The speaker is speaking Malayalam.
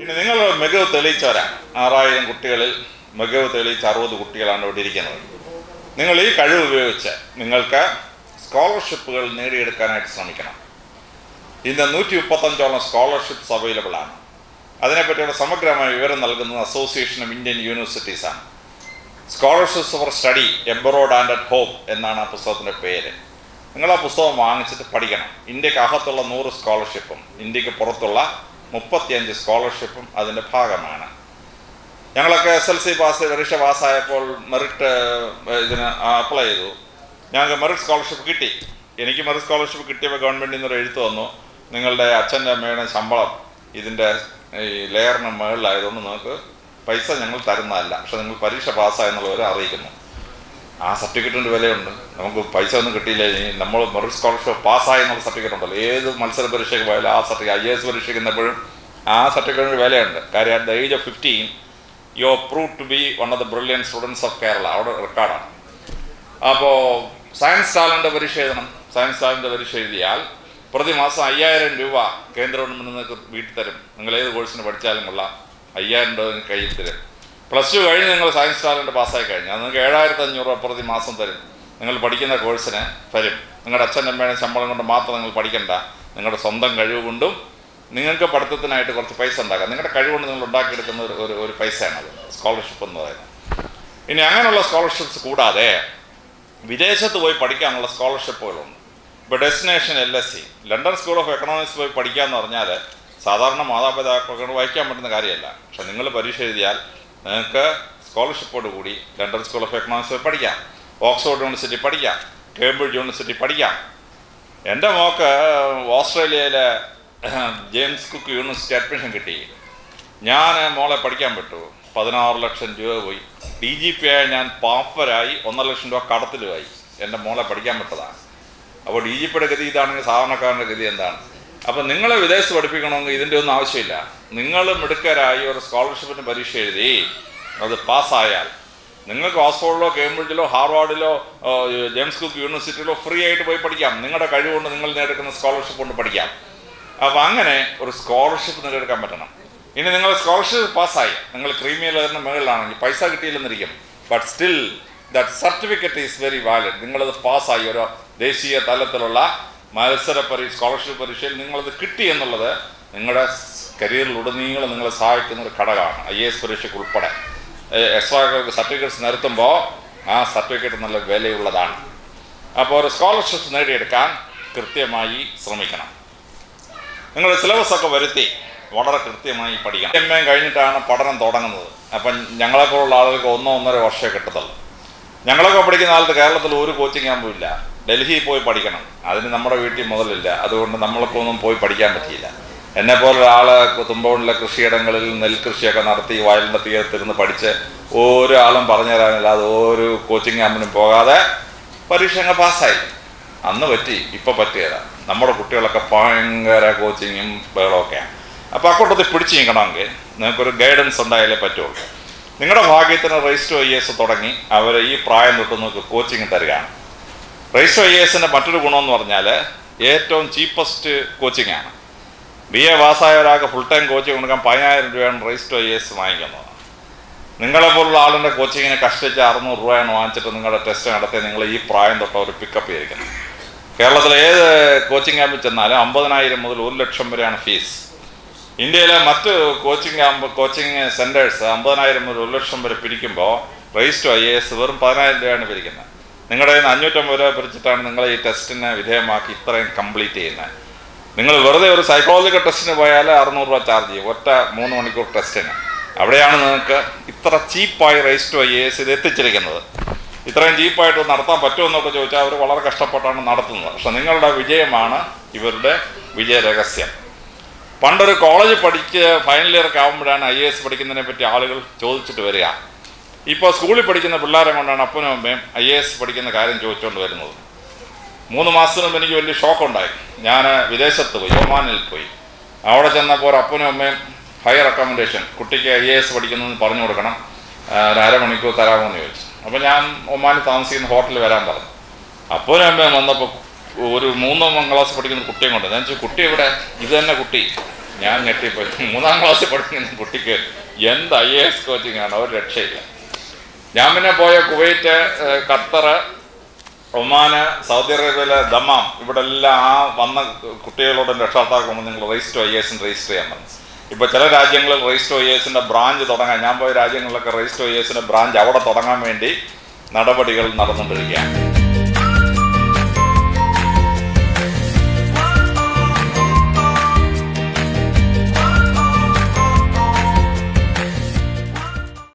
ഇനി നിങ്ങൾ മികവ് തെളിയിച്ചവരാ ആറായിരം കുട്ടികളിൽ മികവ് തെളിയിച്ച അറുപത് കുട്ടികളാണ് ഇവിടെ ഇരിക്കുന്നത് നിങ്ങൾ ഈ കഴിവ് ഉപയോഗിച്ച് നിങ്ങൾക്ക് സ്കോളർഷിപ്പുകൾ നേടിയെടുക്കാനായിട്ട് ശ്രമിക്കണം ഇന്ന് നൂറ്റി മുപ്പത്തഞ്ചോളം സ്കോളർഷിപ്സ് അവൈലബിൾ ആണ് അതിനെപ്പറ്റിയുള്ള സമഗ്രമായ വിവരം നൽകുന്നത് അസോസിയേഷൻ ഓഫ് ഇന്ത്യൻ യൂണിവേഴ്സിറ്റീസാണ് scholarships for study abroad and at home എന്നാണ് ആ പുസ്തകത്തിൻ്റെ പേര് നിങ്ങൾ ആ പുസ്തകം വാങ്ങിച്ചിട്ട് പഠിക്കണം ഇന്ത്യക്ക് അകത്തുള്ള നൂറ് സ്കോളർഷിപ്പും ഇന്ത്യക്ക് പുറത്തുള്ള മുപ്പത്തിയഞ്ച് സ്കോളർഷിപ്പും അതിൻ്റെ ഭാഗമാണ് ഞങ്ങളൊക്കെ എസ് എൽ സി പാസ് പരീക്ഷ പാസ്സായപ്പോൾ മെറിറ്റ് ഇതിന് അപ്ലൈ ചെയ്തു ഞങ്ങൾക്ക് മെറിറ്റ് സ്കോളർഷിപ്പ് കിട്ടി എനിക്ക് മെറിറ്റ് സ്കോളർഷിപ്പ് കിട്ടിയപ്പോൾ ഗവൺമെൻറ്റിൽ നിന്നൊരു എഴുത്ത് വന്നു നിങ്ങളുടെ അച്ഛൻ്റെ അമ്മയുടെ ശമ്പളം ഇതിൻ്റെ ഈ ലെയറിന് മുകളിലായതുകൊണ്ട് നിങ്ങൾക്ക് പൈസ ഞങ്ങൾ തരുന്നതല്ല പക്ഷെ നിങ്ങൾ പരീക്ഷ പാസ്സായെന്നുള്ളവരെ അറിയിക്കുന്നു ആ സർട്ടിഫിക്കറ്റിൻ്റെ വിലയുണ്ട് നമുക്ക് പൈസ ഒന്നും കിട്ടിയില്ല ഇനി നമ്മൾ മെറിറ്റ് സ്കോളർഷിപ്പ് പാസ്സായി എന്നുള്ള സർട്ടിഫിക്കറ്റ് ഉണ്ടല്ലോ ഏത് മത്സര പരീക്ഷയ്ക്ക് പോയാലും ആ സർട്ടിഫിക്കറ്റ് ഐ എസ് പരീക്ഷയ്ക്ക് ഇന്നപ്പോഴും ആ സർട്ടിഫിക്കറ്റിന് വിലയുണ്ട് കാര്യം at the age of fifteen you prove to be one of the brilliant students of Kerala അവിടെ റെക്കോർഡാണ് അപ്പോൾ സയൻസ് ടാലൻ്റ് പരീക്ഷ എഴുതണം സയൻസ് ടാലൻ്റ് പരീക്ഷ എഴുതിയാൽ പ്രതിമാസം അയ്യായിരം രൂപ കേന്ദ്ര ഗവൺമെൻറ് നിങ്ങൾക്ക് വീട്ടിൽ തരും നിങ്ങൾ ഏത് കോഴ്സിന് പഠിച്ചാലും കൊള്ളാം അയ്യായിരം രൂപ നിങ്ങൾക്ക് കയ്യിൽ തരും പ്ലസ് ടു കഴിഞ്ഞ് നിങ്ങൾ സയൻസ് ടാലൻ്റ് പാസ്സായി കഴിഞ്ഞാൽ നിങ്ങൾക്ക് ഏഴായിരത്തി അഞ്ഞൂറ് രൂപ പ്രതി മാസം തരും നിങ്ങൾ പഠിക്കുന്ന കോഴ്സിന് തരും നിങ്ങളുടെ അച്ഛൻ അമ്മയുടെ ശമ്പളം കൊണ്ട് മാത്രം നിങ്ങൾ പഠിക്കണ്ട നിങ്ങളുടെ സ്വന്തം കഴിവ് കൊണ്ടും നിങ്ങൾക്ക് പഠിത്തത്തിനായിട്ട് കുറച്ച് പൈസ ഉണ്ടാക്കാം നിങ്ങളുടെ കഴിവുകൊണ്ട് നിങ്ങൾ ഉണ്ടാക്കിയെടുക്കുന്ന ഒരു ഒരു ഒരു പൈസയാണത് സ്കോളർഷിപ്പ് എന്ന് പറയുന്നത് ഇനി അങ്ങനെയുള്ള സ്കോളർഷിപ്സ് കൂടാതെ വിദേശത്ത് പോയി പഠിക്കാനുള്ള സ്കോളർഷിപ്പുകളുണ്ട് ഇപ്പോൾ destination L S C London School of Economics പോയി പഠിക്കുക എന്ന് പറഞ്ഞാൽ സാധാരണ മാതാപിതാക്കൾക്ക് വായിക്കാൻ പറ്റുന്ന കാര്യമല്ല പക്ഷെ നിങ്ങൾ പരീക്ഷ എഴുതിയാൽ നിങ്ങൾക്ക് സ്കോളർഷിപ്പോട് കൂടി ലണ്ടൻ സ്കൂൾ ഓഫ് എക്കണോമിക്സ് പോയി പഠിക്കാം ഓക്സ്ഫോർഡ് യൂണിവേഴ്സിറ്റി പഠിക്കാം കേംബ്രിഡ്ജ് യൂണിവേഴ്സിറ്റി പഠിക്കാം എൻ്റെ മോക്ക് ഓസ്ട്രേലിയയിലെ ജെയിംസ് കുക്ക് യൂണിവേഴ്സിറ്റി അഡ്മിഷൻ കിട്ടി ഞാൻ മോളെ പഠിക്കാൻ പറ്റൂ പതിനാറ് ലക്ഷം രൂപ പോയി ഡി ജി പി ആയി ഞാൻ പാപ്പരായി ഒന്നര ലക്ഷം രൂപ കടത്തിലുമായി എൻ്റെ മോളെ പഠിക്കാൻ പറ്റതാണ് അപ്പോൾ ഡി ജി പിയുടെ ഗതി ഇതാണെങ്കിൽ സാധാരണക്കാരൻ്റെ ഗതി എന്താണ് അപ്പോൾ നിങ്ങളെ വിദേശത്ത് പഠിപ്പിക്കണമെങ്കിൽ ഇതിൻ്റെ ഒന്നും ആവശ്യമില്ല നിങ്ങൾ മിടുക്കരായി ഒരു സ്കോളർഷിപ്പിന് പരീക്ഷ എഴുതി അത് പാസ്സായാൽ നിങ്ങൾക്ക് ഓക്സ്ഫോർഡിലോ കേംബ്രിഡ്ജിലോ ഹാർവാർഡിലോ ഏഹ്, ജെയിംസ് കുക്ക് യൂണിവേഴ്സിറ്റിയിലോ ഫ്രീ ആയിട്ട് പോയി പഠിക്കാം നിങ്ങളുടെ കഴിവുകൊണ്ട് നിങ്ങൾ നേടിക്കുന്ന സ്കോളർഷിപ്പ് കൊണ്ട് പഠിക്കാം അപ്പോൾ അങ്ങനെ ഒരു സ്കോളർഷിപ്പ് നേടിയെടുക്കാൻ പറ്റണം ഇനി നിങ്ങൾ സ്കോളർഷിപ്പ് പാസ്സായി നിങ്ങൾ ക്രീമിയ ലെയറിന് മുകളിലാണെങ്കിൽ പൈസ കിട്ടിയില്ലെന്നിരിക്കും but still that certificate is very valid നിങ്ങളത് പാസ്സായി ഒരു ദേശീയ തലത്തിലുള്ള മത്സര പരീക്ഷ സ്കോളർഷിപ്പ് പരീക്ഷയിൽ നിങ്ങളത് കിട്ടി എന്നുള്ളത് നിങ്ങളുടെ കരിയറിലുടനീളം നിങ്ങളെ സഹായിക്കുന്ന ഒരു ഘടകമാണ് ഐ എ എസ് പരീക്ഷയ്ക്ക് ഉൾപ്പെടെ എക്സ്ട്രാ സർട്ടിഫിക്കറ്റ്സ് നിരത്തുമ്പോൾ ആ സർട്ടിഫിക്കറ്റ് നല്ല വിലയുള്ളതാണ് അപ്പോൾ ഒരു സ്കോളർഷിപ്പ് നേടിയെടുക്കാൻ കൃത്യമായി ശ്രമിക്കണം നിങ്ങൾ സിലബസ് ഒക്കെ വരുത്തി വളരെ കൃത്യമായി പഠിക്കണം എം എ കഴിഞ്ഞിട്ടാണ് പഠനം തുടങ്ങുന്നത് അപ്പം ഞങ്ങളെപ്പോലുള്ള ആളുകൾക്ക് ഒന്നോ ഒന്നര വർഷമേ കിട്ടത്തുള്ളൂ ഞങ്ങളൊക്കെ പഠിക്കുന്ന കാലത്ത് കേരളത്തിൽ ഒരു കോച്ചിങ് ക്യാമ്പും ഇല്ല ഡൽഹിയിൽ പോയി പഠിക്കണം അതിന് നമ്മുടെ വീട്ടിൽ മുതലില്ല അതുകൊണ്ട് നമ്മൾക്ക് ഒന്നും പോയി പഠിക്കാൻ പറ്റിയില്ല എന്നെ പോലെ ഒരാള് തുമ്പൂണിലെ കൃഷിയിടങ്ങളിൽ നെൽകൃഷിയൊക്കെ നടത്തി വയലിൻ്റെ തീരത്തിരുന്ന് പഠിച്ച് ഓരോ ആളും പറഞ്ഞു തരാനില്ല അത് ഒരു കോച്ചിങ് ക്യാമ്പിനും പോകാതെ പരീക്ഷ അങ്ങ് പാസ്സായി അന്ന് പറ്റി ഇപ്പൊ പറ്റിയതാ നമ്മുടെ കുട്ടികളൊക്കെ ഭയങ്കര കോച്ചിങ്ങും ബഹളമൊക്കെയാണ് അപ്പോൾ അക്കൂട്ടത്തിൽ പിടിച്ചു നിൽക്കണമെങ്കിൽ നിങ്ങൾക്കൊരു ഗൈഡൻസ് ഉണ്ടായാലേ പറ്റുള്ളൂ നിങ്ങളുടെ ഭാഗ്യത്തിന് രജിസ്റ്റർ ഐ എസ് തുടങ്ങി അവർ ഈ പ്രായം തൊട്ട് നിങ്ങൾക്ക് കോച്ചിങ് തരികയാണ് രജിസ്റ്റർ ഐ എസിൻ്റെ മറ്റൊരു ഗുണമെന്ന് പറഞ്ഞാൽ ഏറ്റവും ചീപ്പസ്റ്റ് കോച്ചിങ് ആണ് ബി എ പാസ്സായ ഒരാൾക്ക് ഫുൾ ടൈം കോച്ചിങ് കൊടുക്കാൻ പതിനായിരം രൂപയാണ് രജിസ്റ്റർ ഐ എസ് വാങ്ങിക്കുന്നത് നിങ്ങളെപ്പോലുള്ള ആളിൻ്റെ കോച്ചിങ്ങിനെ കഷ്ടിച്ച് അറുന്നൂറ് രൂപയാണ് വാങ്ങിച്ചിട്ട് നിങ്ങളുടെ ടെസ്റ്റ് നടത്തി നിങ്ങൾ ഈ പ്രായം തൊട്ട് അവർ പിക്കപ്പ് ചെയ്തിരിക്കുന്നത് കേരളത്തിലെ ഏത് കോച്ചിങ് ക്യാമ്പിൽ ചെന്നാലും അമ്പതിനായിരം മുതൽ ഒരു ലക്ഷം വരെയാണ് ഫീസ് ഇന്ത്യയിലെ മറ്റ് കോച്ചിങ് ക്യാമ്പ് കോച്ചിങ് സെൻറ്റേഴ്സ് അമ്പതിനായിരം മുതൽ ഒരു ലക്ഷം വരെ പിരിക്കുമ്പോൾ രജിസ്റ്റർ ഐ എ എസ് വെറും പതിനായിരം രൂപയാണ് പിരിക്കുന്നത് നിങ്ങളുടെ കയ്യിൽ നിന്ന് അഞ്ഞൂറ്റമ്പത് രൂപ പിരിച്ചിട്ടാണ് നിങ്ങൾ ഈ ടെസ്റ്റിനെ വിധേയമാക്കി ഇത്രയും കംപ്ലീറ്റ് ചെയ്യുന്നത് നിങ്ങൾ വെറുതെ ഒരു സൈക്കോളജിക്കൽ ടെസ്റ്റിന് പോയാൽ അറുന്നൂറ് രൂപ ചാർജ് ചെയ്യും ഒറ്റ മൂന്ന് മണിക്കൂർ ടെസ്റ്റിന് അവിടെയാണ് നിങ്ങൾക്ക് ഇത്ര ചീപ്പായി രജിസ്റ്റർ ഐ എ എസ് ഇത് എത്തിച്ചിരിക്കുന്നത് ഇത്രയും ചീപ്പായിട്ട് നടത്താൻ പറ്റുമെന്നൊക്കെ ചോദിച്ചാൽ അവർ വളരെ കഷ്ടപ്പെട്ടാണ് നടത്തുന്നത് പക്ഷെ നിങ്ങളുടെ വിജയമാണ് ഇവരുടെ വിജയ രഹസ്യം പണ്ടൊരു കോളേജ് പഠിച്ച് ഫൈനൽ ഇയർ ഒക്കെ ആകുമ്പോഴാണ് ഐ എ എസ് പഠിക്കുന്നതിനെ പറ്റി ആളുകൾ ചോദിച്ചിട്ട് വരിക ഇപ്പോൾ സ്കൂളിൽ പഠിക്കുന്ന പിള്ളേരെ കൊണ്ടാണ് അപ്പനും അമ്മയും ഐ എ എസ് പഠിക്കുന്ന കാര്യം ചോദിച്ചുകൊണ്ട് വരുന്നത് മൂന്ന് മാസത്തിന് മുമ്പ് എനിക്ക് വലിയ ഷോക്ക് ഉണ്ടായി ഞാൻ വിദേശത്ത് പോയി ഒമാനിൽ പോയി അവിടെ ചെന്നപ്പോൾ ഒരു അപ്പനും അമ്മയും ഹയർ അക്കോമഡേഷൻ കുട്ടിക്ക് ഐ എ എസ് പഠിക്കുന്നതെന്ന് പറഞ്ഞു കൊടുക്കണം ആ, ഒരു അരമണിക്കൂർ തരാമോ എന്ന് ചോദിച്ചു അപ്പോൾ ഞാൻ ഒമാനിൽ താമസിക്കുന്ന ഹോട്ടലിൽ വരാൻ പറഞ്ഞു അപ്പനും അമ്മയും വന്നപ്പോൾ ഒരു മൂന്നാം ക്ലാസ് പഠിക്കുന്ന കുട്ടിയും കൊണ്ട് ഞാൻ ചോദിച്ചു കുട്ടി ഇവിടെ ഇത് തന്നെ കുട്ടി ഞാൻ ഞെട്ടിപ്പോയി മൂന്നാം ക്ലാസ്സിൽ പഠിക്കുന്ന കുട്ടിക്ക് എന്ത് ഐ എ എസ് കോച്ചിങ് ആണ് ഒരു രക്ഷയില്ല ഞാൻ പിന്നെ പോയ കുവൈറ്റ് ഏഹ്, ഖത്തർ ഒമാന് സൗദി അറേബ്യയിലെ ദമ്മാം ഇവിടെ എല്ലാം ആ വന്ന കുട്ടികളോട് രക്ഷാർത്താക്കുമ്പോൾ നിങ്ങൾ രജിസ്റ്റർ ഐ എസിന് രജിസ്റ്റർ ചെയ്യാൻ പറഞ്ഞു ഇപ്പോൾ ചില രാജ്യങ്ങളിൽ രജിസ്റ്റർ ഐ എസിൻ്റെ ബ്രാഞ്ച് തുടങ്ങാൻ ഞാൻ പോയ രാജ്യങ്ങളിലൊക്കെ രജിസ്റ്റർ ഐ എസിൻ്റെ ബ്രാഞ്ച് അവിടെ തുടങ്ങാൻ വേണ്ടി നടപടികൾ നടന്നുകൊണ്ടിരിക്കുകയാണ്